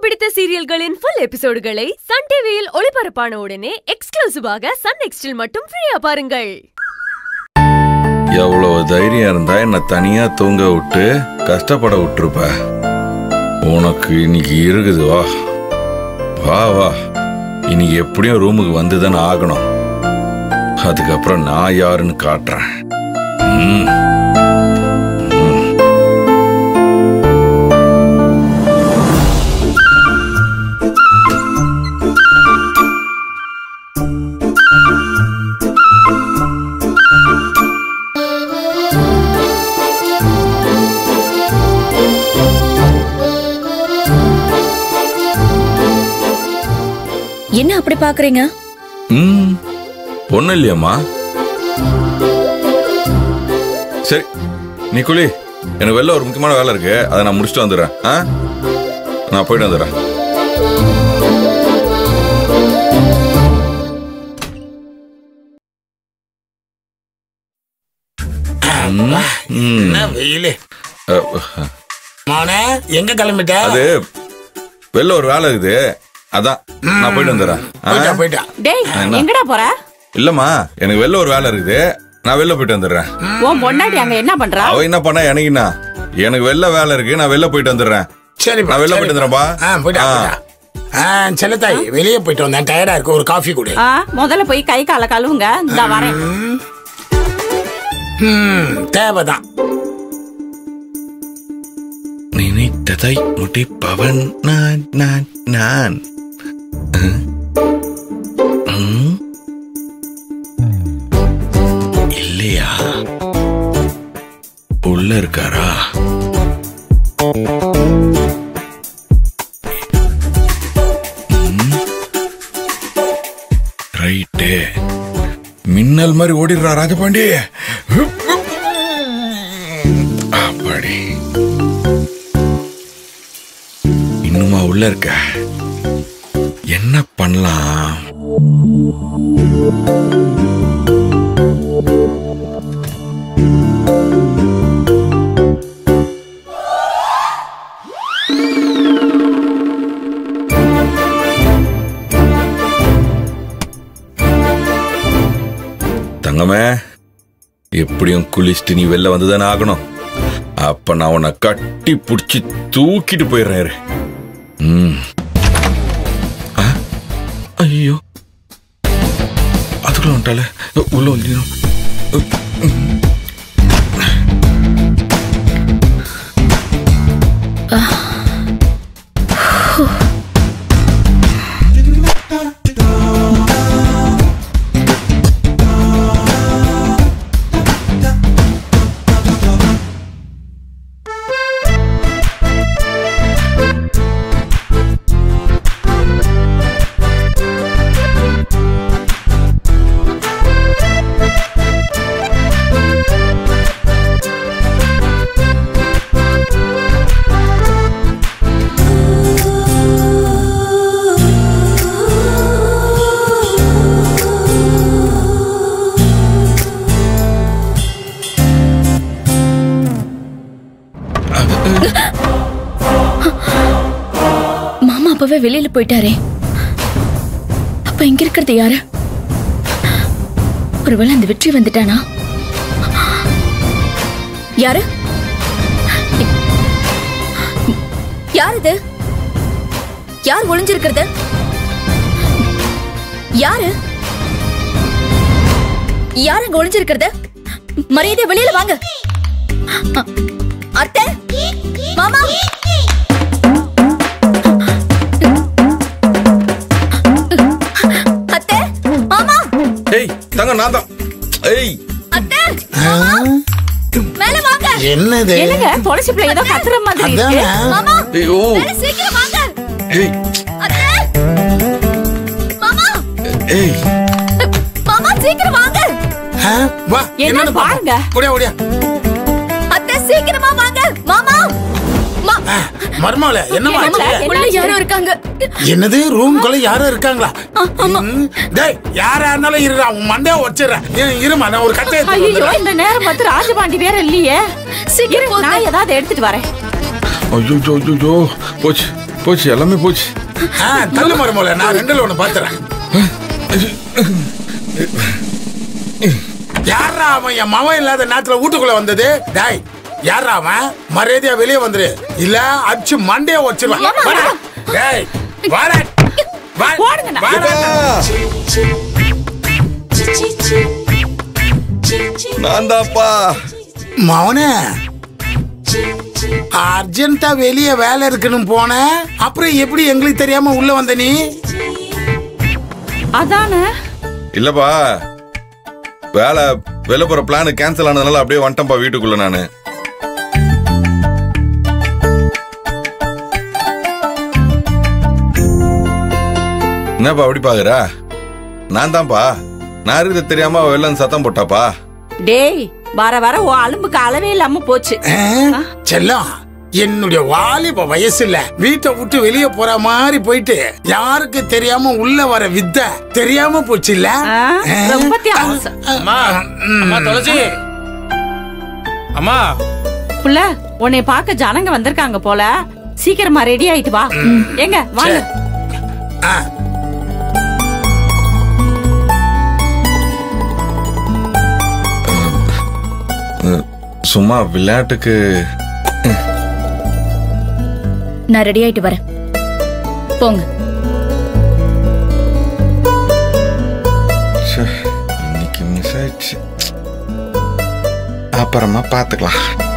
பிடித்த சீரியல்களின் full எபிசோடுகளை Sun டிவியில் ஒளிபரப்பான உடனே எக்ஸ்க்ளூசிவாக சன் நெக்ஸ்டில் மட்டும் ஃப்ரீயா பாருங்கள் எவ்வளவு தைரியம் இருந்தா என்ன தனியா தூங்க விட்டு கஷ்டப்பட விட்டுருப்ப உனக்கு இன்னைக்கு இருக்குது வா வா வா இன்னைக்கு எப்படியும் ரூமுக்கு வந்து தானே ஆகணும் அதுக்கப்புறம் நான் யாருன்னு காட்டுறேன் ம். என்ன அப்படி பாக்குறீங்க ம் ஒன்றும் இல்லையம்மா சரி நீ குளி எனக்கு வெளில ஒரு முக்கியமான வேலை இருக்கு அதை நான் முடிச்சுட்டு வந்துடுறேன் ஆ நான் போயிட்டு வந்துடுறேன் ம், ம். என்ன வெயிலு அ, மோனே எங்க கிளம்பிட்ட அது வெளில ஒரு வேலை இருக்குது அதான் நான் போயிட்டு வந்துடுறேன் ஆ? போயிட்டா போயிட்டா டேய் என்ன? எங்கடா போற இல்லம்மா எனக்கு வெளில ஒரு வேலை இருக்குது நான் வெளில போயிட்டு வந்துடுறேன் உன் பொண்டாட்டி அங்க என்ன பண்றா அவ என்ன பண்ணா எனக்கு என்ன எனக்கு வெளில வேலை இருக்கு நான் வெளில போயிட்டு வந்துடுறேன் சரி நான் வெளில போயிட்டு வந்துடுறேன்பா. ஆ போயிட்டா ஆ. போயிட்டா ஆ செல்லத்தாய் வெளியே போயிட்டு வந்தேன் டயர்டா இருக்கு ஒரு காஃபி கொடு ஆ, முதல்ல போய் கை கால கழுவுங்க இந்த வரேன் ம் தேவைதான் நினைத்ததை முடிப்பவன் நான் நான் நான் ம்? ம்? இல்லையா உள்ள இருக்காரா ம்? ரைட்டு மின்னல் மாதிரி ஓடிடுறா ராஜபாண்டி அப்படி இன்னுமா உள்ள இருக்க என்ன பண்ணலாம் தங்கமே எப்படியும் குளிச்சுட்டு நீ வெளில வந்துதானே ஆகணும் அப்ப நான் உன்னை கட்டி புடிச்சு தூக்கிட்டு போயிடுறேன் இரு. ம் ஆ? ஐயோ அதுக்குள்ள வந்துட்டால உள்ள வந்துடும் மாமா அப்பவே வெளியில போயிட்டாரே அப்ப இங்க இருக்கிறது யாரு ஒருவேளை அந்த வெற்றி வந்துட்டானா யாரு யார் இது யார் ஒளிஞ்சிருக்கிறது யாரு யார் அங்க ஒளிஞ்சிருக்கிறது மரியாதை வெளியில வாங்க அ- அத்தை மாமா அத்தை மாமா ஏய் தங்க நான் தான் ஏய் அத்தை மேல வாங்க என்னது என்னங்க துளசி பிள்ளை ஏதோ கத்துற மாதிரி இருக்கு அதானே மாமா ஐயோ மேல சீக்கிரம் வாங்க ஏய் அத்தை மாமா ஏய் மாமா சீக்கிரம் வாங்க ஆ, வா என்னன்னு என்னன்னு பாருங்க. பாருங்க ஓடியா ஓடியா அத்தை சீக்கிரமா வாங்க மாமா மா- ஆ, மர்மோல என்னமா என்னல, ஆச்சு? உள்ள யாரோ இருக்காங்க என்னது ரூம்குள்ள யாரும் இருக்காங்களா ம், டேய் யாரா இருந்தாலும் இருடா உன் மண்டைய வச்சிடுறேன் இரு- இருமா நான் ஒரு கட்டையை எடுத்துட்டு ஐயோ வந்துடுறேன். இந்த நேரம் பார்த்து ராஜபாண்டி வேற இல்லையே சீக்கிரம் இரு, போங்க. நான் ஏதாவது எடுத்துட்டு வரேன் ஐயோ ஐயோ போச்சு போச்சு எல்லாமே போச்சு ஆ, தள்ளு மருமோல நான் ரெண்டுல ஒண்ணு பாத்துறேன் யாரா அவன் என் மவன் இல்லாத நேரத்துல வீட்டுக்குள்ள வந்தது டாய் யாரா அவன் மரியாதையா வெளியே வந்துரு இல்ல அடிச்சு மண்டைய வச்சிருவான் வாடா. டேய் வாடா. வா- போடுங்கண்ணா. வாடா. நான் தான்ப்பா மவனே அர்ஜென்ட்டா வெளியே வேலை இருக்குன்னு போன அப்புறம் எப்படி எங்களுக்கு தெரியாம உள்ள வந்த நீ அதானே இல்லப்பா வேலை வெளில போற பிளான் கேன்சல் ஆனதுனால அப்படியே வந்துட்டேன்ப்பா வீட்டுக்குள்ள நானு என்னப்பா அப்படி பாக்குற நான் தான்ப்பா நான் இருக்கிறது தெரியாம அவ வெளில வந்து சத்தம் போட்டாப்பா டேய் வர வர உன் அலும்புக்கு அளவே இல்லாம போச்சு ஆ? செல்லம் என்னுடைய வாலிப வயசுல வீட்டை விட்டு வெளியே போற மாதிரி போயிட்டு யாருக்கு தெரியாம உள்ள வர வித்தை தெரியாம போச்சு இல்ல ஆ, ரொம்ப தியாகம் அம்மா அம்மா துளசி அம்மா புள்ள உன்னை பார்க்க ஜனங்க வந்திருக்காங்க போல சீக்கிரமா ரெடி ஆயிட்டு வா எங்க வாங்க சும்மா விளையாட்டுக்கு நான் ரெடி ஆயிட்டு வரேன் போங்க ச்சே, இன்னைக்கு மிஸ் ஆயிடுச்சு அப்புறமா பாத்துக்கலாம்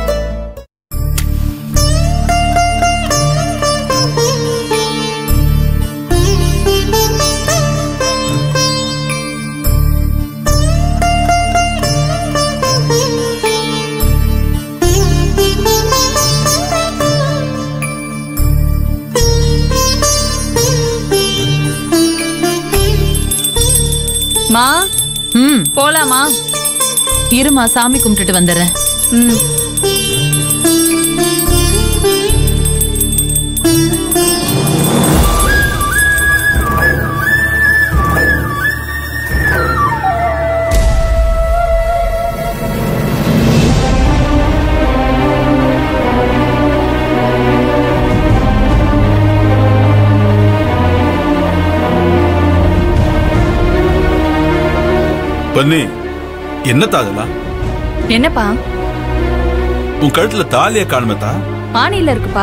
மா ம் போலாமா இருமா சாமி கும்பிட்டுட்டு வந்துடுறேன் ம் பண்ணி என்னத்தா அதெல்லாம் என்னப்பா உன் கழுத்துல தாலிய காணுமத்தா பானையில இருக்குப்பா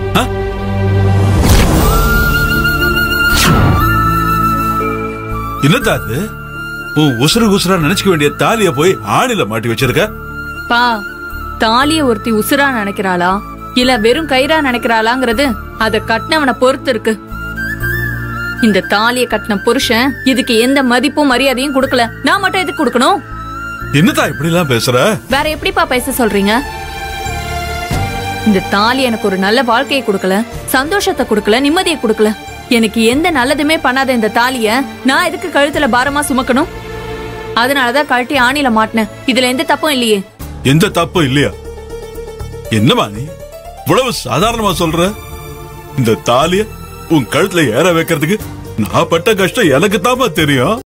என்னத்தா அது உன் உசுறு உசுரா நினைச்சுக்க வேண்டிய தாலிய போய் ஆணில மாட்டி வச்சிருக்க பா தாலிய ஒருத்தி உசுரா நினைக்கிறாளா இல்ல வெறும் கயிறா நினைக்கிறாளாங்கிறது அத கட்டினவனை பொறுத்து இருக்கு இந்த தாலிய கட்டின புருஷன் இதுக்கு எந்த மதிப்பும் மரியாதையும் கொடுக்கல நான் மட்டும் எதுக்கு கொடுக்கணும் என்னத்தா இப்படி எல்லாம் பேசுற வேற எப்படிப்பா பேச சொல்றீங்க இந்த தாலி எனக்கு ஒரு நல்ல வாழ்க்கையை கொடுக்கல சந்தோஷத்தை கொடுக்கல நிம்மதியை கொடுக்கல எனக்கு எந்த நல்லதுமே பண்ணாத இந்த தாலிய நான் எதுக்கு கழுத்துல பாரமா சுமக்கணும் அதனாலதான் கழட்டி ஆணில மாட்டினேன் இதுல எந்த தப்பும் இல்லையே எந்த தப்பும் இல்லையா என்னமா நீ இவ்வளவு சாதாரணமா சொல்ற இந்த தாலிய உன் கழுத்துல ஏற வைக்கிறதுக்கு நான் பட்ட கஷ்டம் எனக்கு தெரியும்